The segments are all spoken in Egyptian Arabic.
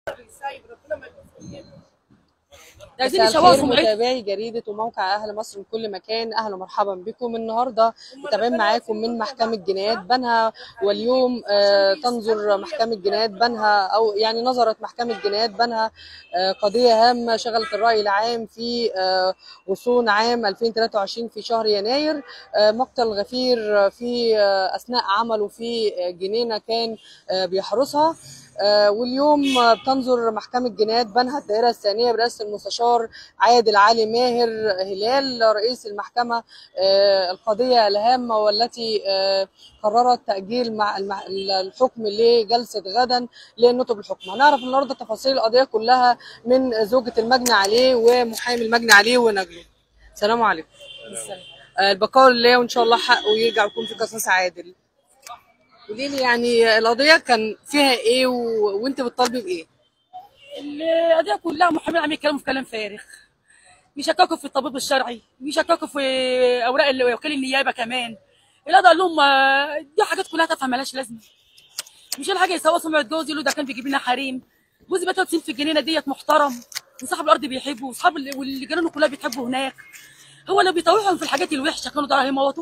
عايزين مساء يشوهوا الخير سمعتنا متابعي جريدة وموقع أهل مصر من كل مكان أهلا ومرحبا بكم النهاردة متابعين معاكم من محكمة جنايات بنها واليوم آه، تنظر محكمة جنايات بنها أو يعني نظرت محكمة جنايات بنها آه، قضية هامة شغلت الرأي العام في آه، غصون عام 2023 في شهر يناير آه، مقتل غفير في آه، أثناء عمله في آه، جنينة كان آه، بيحرسها آه، واليوم آه، بتنظر محكمة جنايات بنها الدائرة الثانية برئاسة المستشار عادل علي ماهر هلال رئيس المحكمة آه، القضية الهامة والتي آه، قررت تأجيل مع المح- الحكم لجلسة غدا للنطق بالحكم هنعرف النهارده تفاصيل القضية كلها من زوجة المجني عليه ومحامي المجني عليه ونجله السلام عليكم آه، البقاء لله وان شاء الله حقه يرجع ويكون في قصاص عادل قولي لي يعني القضية كان فيها ايه و... وانت بتطالبي بايه؟ القضيه كلها محامين عم يتكلموا في كلام فارغ بيشككوا في الطبيب الشرعي بيشككوا في اوراق ال- وكيل النيابه كمان القضاء قال لهم آه، دي حاجات كلها تافهه مالهاش لازمه مش الحاجه يسووا سمعه جوزي يقولوا ده كان بيجيب لنا حريم جوزي بقى سنين في الجنينه ديت محترم وصاحب الارض بيحبه واصحاب ال- واللي جيرانه كلها بتحبه هناك هو لو بيطوعهم في الحاجات الوحشه كانوا ده هيموتوه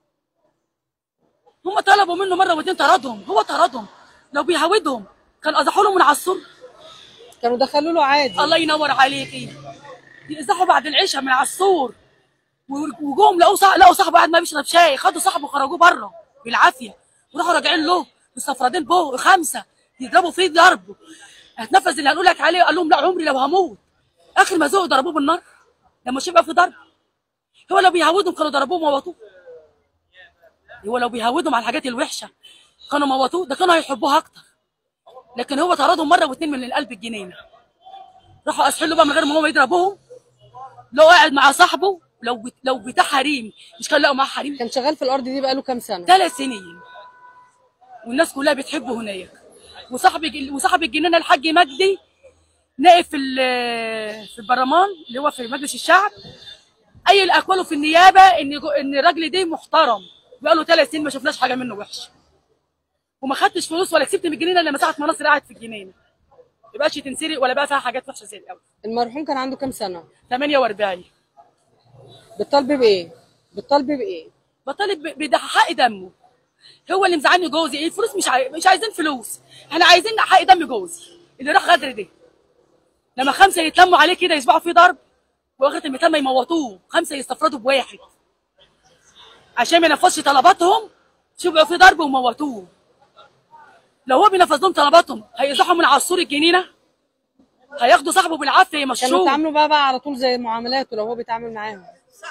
هم طلبوا منه مره واتنين طردهم هو طردهم لو بيهودهم كان ازحوا له من على السور كانوا دخلوا له عادي الله ينور عليكي يزحوا بعد العشاء من على السور و- وجوهم لقوا صاحب لقوا صاحبه قاعد ما بيشرب شاي خدوا صاحبه وخرجوه بره بالعافيه وراحوا راجعين له بالصفردين بو خمسه يضربوا فيه ضرب هتنفذ اللي هنقول لك عليه قال لهم لا عمري لو هموت اخر ما ذوقوا ضربوه بالنار لما شبع في ضرب هو لو بيهودهم كانوا ضربوه وموتوه هو لو بيهودهم على الحاجات الوحشه كانوا موتوه ده كانوا هيحبوها اكتر لكن هو طردهم مره واتنين من القلب الجنينه راحوا اسحلوا بقى من غير ما هو يضربوهم لو قاعد مع صاحبه لو بت... لو بتاع حريم مش كان لقوا معاه حريم كان شغال في الارض دي بقاله كام سنه ثلاث سنين والناس كلها بتحبه هناك وصاحب الج- وصاحب الجنينه الحاج مجدي نائب في ال- في البرلمان اللي هو في مجلس الشعب اي الاقواله في النيابه ان جو- ان الراجل ده محترم بقاله ثلاث سنين ما شفناش حاجه منه وحشه وما خدتش فلوس ولا كسبت من الجنينه لما ساعه ما نصر قاعد في الجنينه ما بقاش تنسرق ولا بقى فيها حاجات وحشه زي الاول المرحوم كان عنده كام سنه 48 بتطالبي بايه بتطالبي بايه بطالب ب- بده حق دمه هو اللي مزعلني جوزي ايه الفلوس مش عاي... مش عايزين فلوس احنا عايزين حق دم جوزي اللي راح غدر ده لما خمسه يتلموا عليه كده يسبحوا فيه ضرب واخرة المتلمة يموتوه خمسه يستفردوا بواحد عشان ما ينفذش طلباتهم شبعوا فيه ضرب وموتوه لو هو بينفذ لهم طلباتهم هيزحوا من عصور الجنينه هياخدوا صاحبه بالعافيه كانوا يمشوه بيتعاملوا بقى, بقى على طول زي معاملاته لو هو بيتعامل معاهم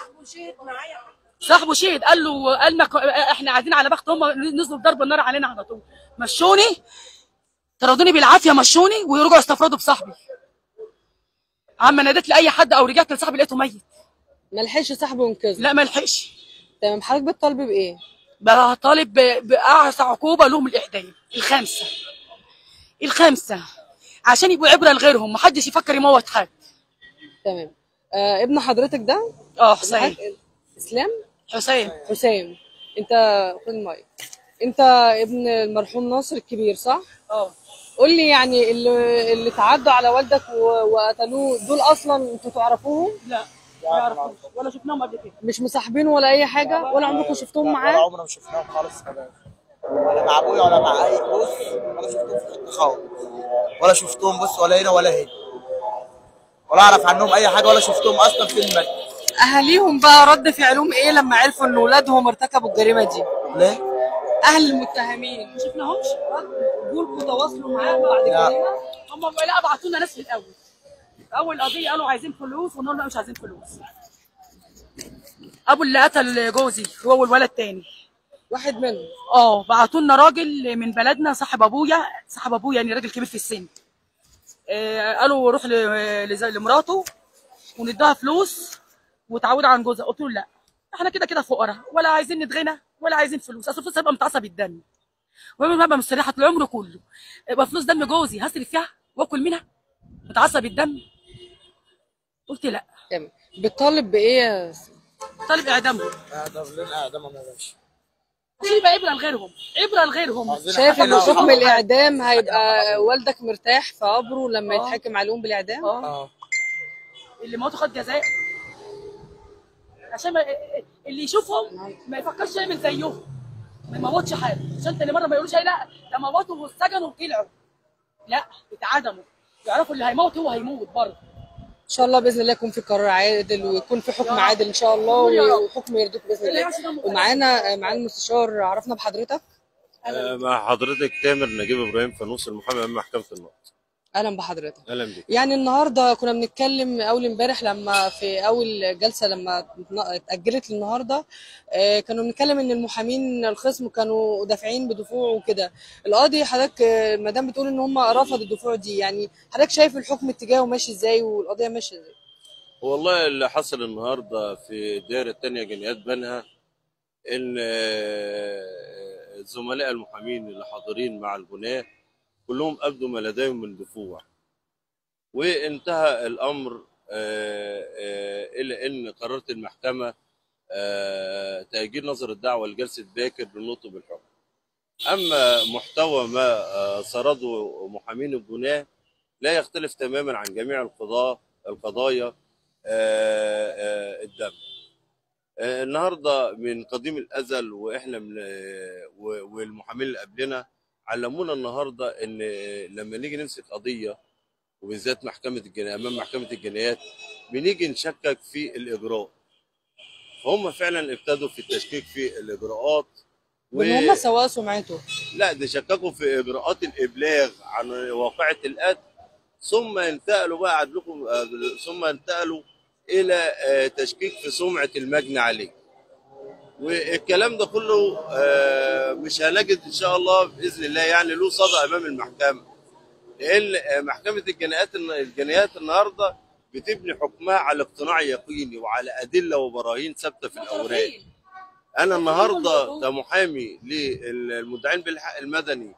صاحبه شهد قال له قال ما ك- احنا قاعدين على بخت هم نزلوا ضرب النار علينا على طول مشوني طردوني بالعافيه مشوني ويرجعوا يستفردوا بصاحبي عم ناديت لاي حد او رجعت لصاحبي لقيته ميت ما لحقش صاحبه ينقذه لا ما لحقش تمام حضرتك بتطالبي بايه بقى طالب ب- باعسى عقوبه لهم الاعدام الخمسه الخمسه عشان يبقوا عبره لغيرهم محدش يفكر يموت حد تمام آه ابن حضرتك ده اه ابن حسين حضرتك- اسلام حسين حسام انت خد المايك انت ابن المرحوم ناصر الكبير صح اه قول لي يعني اللي اللي تعدوا على والدك و- وقتلوه دول اصلا انتوا تعرفوهم لا ما يعرفوش ولا شفناهم قبل كده مش مصاحبينه ولا اي حاجه ولا عمركم شفتوهم ولا معاه عمرنا ما شفناهم خالص كمان ولا مع ابويا ولا مع اي بص ولا شفتهم في حته خالص ولا شفتهم بص ولا هنا ولا هنا ولا اعرف عنهم اي حاجه ولا شفتهم اصلا في المكتب اهاليهم بقى رد فعلهم ايه لما عرفوا ان ولادهم ارتكبوا الجريمه دي ليه؟ اهل المتهمين ما شفناهمش دول تواصلوا معاه بعد لا. كده هم لا بعتوا لنا ناس في الاول في اول قضيه قالوا عايزين فلوس ونقول لا مش عايزين فلوس ابو اللي قتل جوزي هو والولد تاني واحد منهم اه بعتوا لنا راجل من بلدنا صاحب ابويا صاحب ابويا يعني راجل كبير في السن آه قالوا روح ل- لز- لمراته ونديها فلوس وتعود عن جوزها قلت له لا احنا كده كده فقراء ولا عايزين نتغنى ولا عايزين فلوس اصل الفلوس هيبقى متعصب الدم وانا هبقى مستريحه طول عمري كله يبقى فلوس دم جوزي هصرف فيها واكل منها متعصب الدم قلت لا تمام بتطالب بايه يا س- طالب اعدامه اعدام لنا اعدامهم يا باشا عشان يبقى عبره لغيرهم عبره لغيرهم عايزين شايف ان حقنا حكم وحقنا. الاعدام هيبقى والدك مرتاح في قبره لما آه. يتحكم عليهم بالاعدام اه اه اللي موته خد جزاء عشان ما اللي يشوفهم ما يفكرش يعمل زيهم ما يموتش حد عشان تاني مره ما يقولوش أي لا ده موتوا واتسجنوا وطلعوا لا اتعدموا يعرفوا اللي هيموت هو هيموت برضه ان شاء الله باذن الله يكون في قرار عادل ويكون في حكم يا رب. عادل ان شاء الله يا رب. وحكم يرضيك باذن اللي الله يعيش دمه ومعانا معانا المستشار عرفنا بحضرتك آه، مع حضرتك تامر نجيب ابراهيم فانوس المحامي امام محكمه النقض اهلا بحضرتك اهلا بك يعني النهارده كنا بنتكلم اول امبارح لما في اول جلسه لما اتن- اتاجلت للنهارده آه، كانوا بنتكلم ان المحامين الخصم كانوا دافعين بدفوع وكده القاضي حضرتك آه، المدام بتقول ان هم رفضوا الدفوع دي يعني حضرتك شايف الحكم اتجاهه ماشي ازاي والقضيه ماشيه ازاي والله اللي حصل النهارده في الدائره الثانيه جنايات بنها ان آه، زملاء المحامين اللي حاضرين مع البناة كلهم ابدوا ما لديهم من دفوع وانتهى الامر آه، آه، الى ان قررت المحكمه آه، تاجيل نظر الدعوه لجلسه باكر للنطق بالحكم اما محتوى ما آه، سرده محامين البناة لا يختلف تماما عن جميع القضاء القضايا آه، آه، الدم آه، النهارده من قديم الازل واحنا من آه، و- والمحامين اللي قبلنا علمونا النهارده ان لما نيجي نمسك قضيه وبالذات محكمه الجنايات امام محكمه الجنايات بنيجي نشكك في الاجراء فهم فعلا ابتدوا في التشكيك في الاجراءات وان هم سواء سمعته لا ده شككوا في اجراءات الابلاغ عن واقعه القتل ثم انتقلوا بقى عدلكم آه، ثم انتقلوا الى آه، تشكيك في سمعه المجني عليه والكلام ده كله آه، مش هنجد ان شاء الله باذن الله يعني له صدى امام المحكمه لان آه، محكمه الجنايات الجنايات النهارده بتبني حكمها على اقتناع يقيني وعلى ادله وبراهين ثابته في الاوراق انا النهارده كمحامي للمدعين بالحق المدني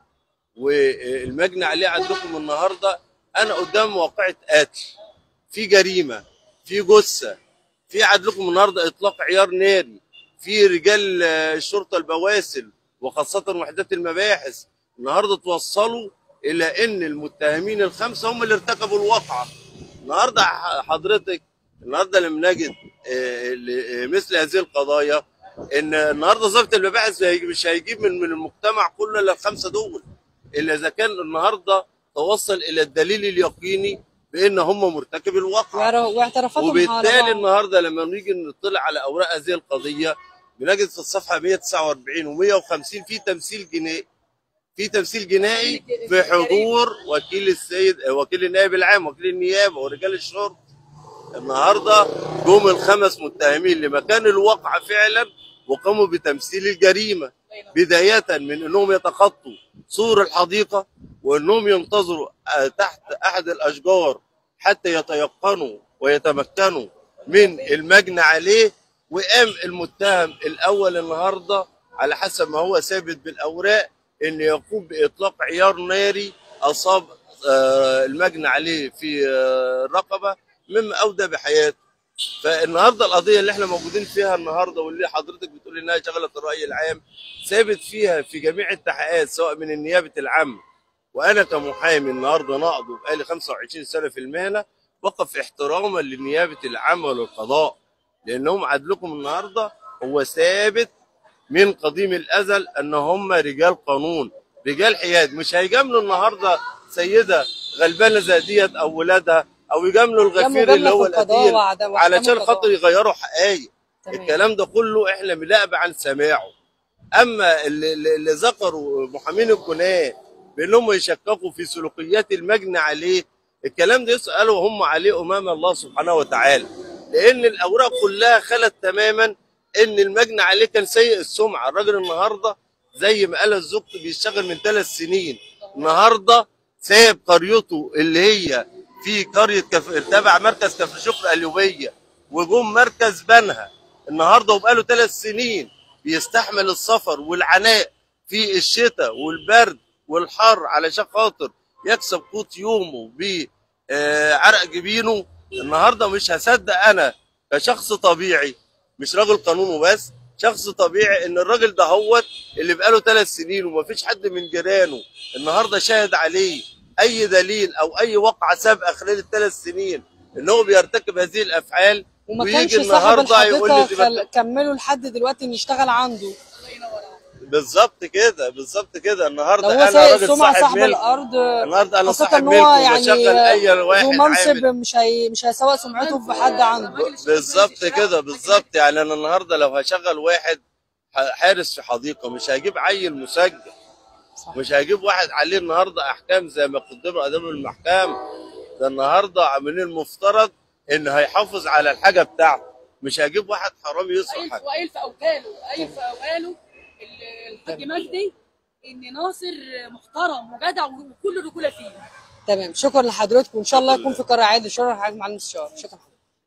والمجني عليه عندكم النهارده انا قدام واقعه قتل في جريمه في جثه في عندكم النهارده اطلاق عيار ناري في رجال آه، الشرطه البواسل وخاصه وحدات المباحث النهارده توصلوا الى ان المتهمين الخمسه هم اللي ارتكبوا الواقعه النهارده ح- حضرتك النهارده لما نجد آه، ل- آه، مثل هذه القضايا ان النهارده ضابط المباحث هيجي- مش هيجيب من من المجتمع كله الا الخمسه دول الا اذا كان النهارده توصل الى الدليل اليقيني بان هم مرتكب الواقعه واعر- واعترافاتهم على وبالتالي بعض. النهارده لما نيجي نطلع على اوراق هذه القضيه بنجد في الصفحه 149 و150 في تمثيل جنائي في تمثيل جنائي في حضور وكيل السيد وكيل النائب العام وكيل النيابه ورجال الشرطه النهارده جم الخمس متهمين لمكان الواقعه فعلا وقاموا بتمثيل الجريمه بدايه من انهم يتخطوا سور الحديقه وانهم ينتظروا آه، تحت احد الاشجار حتى يتيقنوا ويتمكنوا من المجني عليه وقام المتهم الاول النهارده على حسب ما هو ثابت بالاوراق ان يقوم باطلاق عيار ناري اصاب آه، المجني عليه في آه، الرقبه مما اودى بحياته فالنهارده القضيه اللي احنا موجودين فيها النهارده واللي حضرتك بتقول انها شغلت الراي العام ثابت فيها في جميع التحقيقات سواء من النيابه العامه وانا كمحامي النهارده نقض وبقالي 25 سنه في المهنه وقف احتراما للنيابه العامه وللقضاء لانهم عدلكم النهارده هو ثابت من قديم الازل ان هم رجال قانون رجال حياد مش هيجاملوا النهارده سيده غلبانه زي ديت او ولادها او يجاملوا الغفير اللي هو القتيل علشان خاطر يغيروا حقائق تمام. الكلام ده كله احنا بنلعب عن سماعه اما اللي, اللي ذكروا محامين الجناه بانهم يشككوا في سلوكيات المجني عليه الكلام ده يسالوا هم عليه امام الله سبحانه وتعالى لان الاوراق كلها خلت تماما ان المجني عليه كان سيء السمعه الراجل النهارده زي ما قال الزبط بيشتغل من ثلاث سنين النهارده ساب قريته اللي هي في قريه كف... تبع مركز كفر شكر اليوبيه وجم مركز بنها النهارده وبقاله ثلاث سنين بيستحمل السفر والعناء في الشتاء والبرد والحر علشان خاطر يكسب قوت يومه بعرق جبينه النهارده مش هصدق انا كشخص طبيعي مش راجل قانون وبس شخص طبيعي ان الراجل ده هو اللي بقاله ثلاث سنين ومفيش حد من جيرانه النهارده شاهد عليه اي دليل او اي وقعه سابقه خلال الثلاث سنين ان هو بيرتكب هذه الافعال وما ويجي كانش صاحب النهارده يقول لي الحديقه دي خل... كملوا لحد دلوقتي ان يشتغل عنده بالظبط كده بالظبط كده لو النهارده هو انا سايق راجل سمعة صاحب صاحب ملك الارض النهارده انا خاصة صاحب ان ملك هو يعني وبشغل اي واحد ذو منصب عامل مش هي مش هيسوق سمعته في حد عنده بالظبط كده بالظبط يعني انا النهارده لو هشغل واحد ح- حارس في حديقه مش هجيب عيل مسجل صح. مش هجيب واحد عليه النهارده احكام زي ما قدموا اداب المحكمه ده النهارده من المفترض ان هيحافظ على الحاجه بتاعته مش هجيب واحد حرامي قايل يسرق حاجه وقايل في اوكاله قايل في اوكاله ال- الحاج مجدي ان ناصر محترم وجدع وكل الرجوله فيه تمام شكرا لحضرتكم وان شاء الله يكون في قرار عادل شكرا لحضرتك مع المستشار شكرا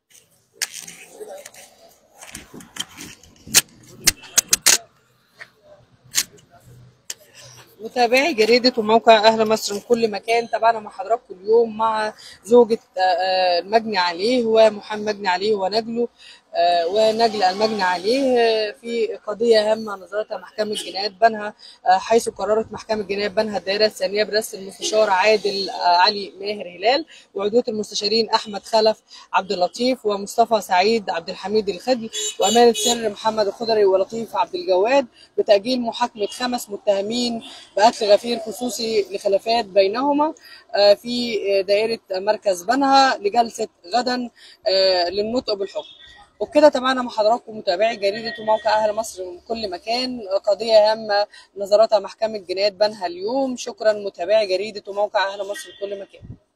متابعي جريدة وموقع أهل مصر من كل مكان تابعنا مع حضراتكم اليوم مع زوجة آه، آه، المجني عليه ومحمد مجني عليه ونجله آه، ونجل المجني عليه آه، في قضية هامة نظرتها محكمة جنايات بنها آه، حيث قررت محكمة جنايات بنها الدائرة الثانية برئاسة المستشار عادل آه، علي ماهر هلال وعدوة المستشارين أحمد خلف عبد اللطيف ومصطفى سعيد عبد الحميد الخدي وأمانة سر محمد الخضري ولطيف عبد الجواد بتأجيل محاكمة خمس متهمين بقتل غفير خصوصي لخلافات بينهما آه، في آه، دائرة مركز بنها لجلسة غدا آه، للنطق بالحكم وبكده تابعنا مع حضراتكم متابعي جريدة وموقع أهل مصر من كل مكان قضية هامة نظرتها محكمة جنايات بنها اليوم شكرا متابعي جريدة وموقع أهل مصر من كل مكان